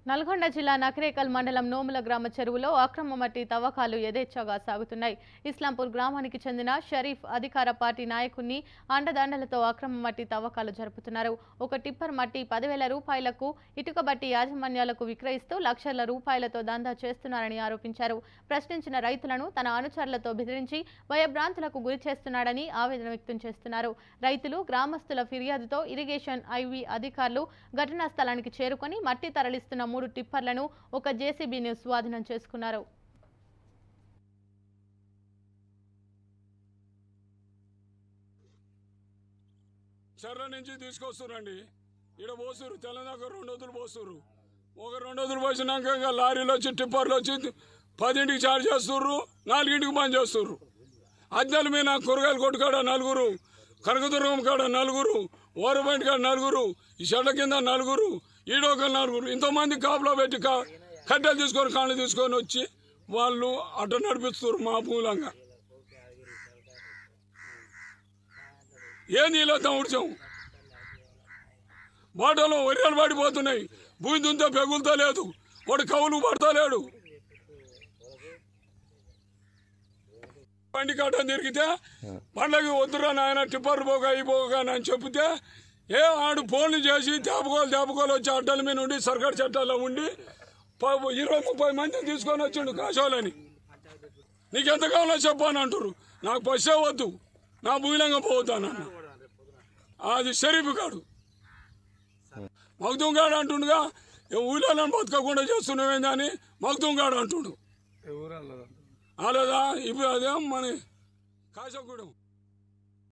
నల్గొండ జిల్లా నకరేకల్ మండలం నోముల గ్రామ చెరువులో అక్రమ మట్టి తవ్వకాలు యథేచ్ఛగా సాగుతున్నాయి ఇస్లాంపూర్ గ్రామానికి చెందిన షరీఫ్ అధికార పార్టీ నాయకుణ్ణి అండదండలతో అక్రమ మట్టి తవ్వకాలు జరుపుతున్నారు ఒక టిప్పర్ మట్టి పదివేల రూపాయలకు ఇటుక బట్టి యాజమాన్యాలకు విక్రయిస్తూ లక్షల రూపాయలతో దందా చేస్తున్నారని ఆరోపించారు ప్రశ్నించిన రైతులను తన అనుచరులతో బెదిరించి భయభ్రాంతులకు గురి చేస్తున్నాడని ఆవేదన వ్యక్తం చేస్తున్నారు రైతులు గ్రామస్తుల ఫిర్యాదుతో ఇరిగేషన్ ఐవి అధికారులు ఘటనా స్థలానికి చేరుకొని మట్టి తరలిస్తున్న మూడు టిప్పర్లను ఒక జేసీబీని స్వాధీనం చేసుకున్నారు చెర్ల నుంచి తీసుకొస్తురండి ఈడ పోసురు తెలంగాణ రెండు వందలు పోసురు ఒక రెండు వందలు పోసినాక ఇంకా లారీలు వచ్చి టిప్పర్లు వచ్చి పదింటికి చార్జ్ చేస్తుర్రు నాలుగింటికి బంద్ చేస్తుర్రు అద్దెల మీద కూరగాయలు కొట్టు కాడ నలుగురు కనకదుర్గం కాడ నలుగురు ఓరబంటి కాడ నలుగురు ఈ చెట్ల కింద నలుగురు ఈడొక నలుగురు ఇంతమంది కాపులో పెట్టి కా కట్టెలు తీసుకొని కాళ్ళు తీసుకొని వచ్చి వాళ్ళు అట్ట నడిపిస్తున్నారు మా మూలంగా ఏ నీళ్ళతో ఉడిచాం బాటలో ఒరియలు పడిపోతున్నాయి భూమి దుంతే పెగులుతో లేదు వాడు కవులు పడతలేడు బండి కట్ట తిరిగితే పండగ వద్దురా నాయన టిప్పర్ పోగా అయిపోగా అని చెప్తే ఏ ఆడు ఫోన్లు చేసి తేపకోలు తేపకోలు వచ్చి అడ్డల మీద ఉండి సర్కారు చట్టాల్లో ఉండి ప- ఇరవై ముప్పై మందిని తీసుకొని వచ్చిండు కాశోలని నీకు ఎంత కావాలో చెప్పాను అంటారు నాకు పైసే వద్దు నా భూమిలంగా పోతానన్న అది షరీఫ్ కాడు మగ్దుం గాడు అంటుండగా ఊళ్ళో బతకకుండా చేస్తున్నామేంది అని మగ్దుం గాడు అంటుండు అలాదా ఇప్పుడు అదే మన కాశగూడెం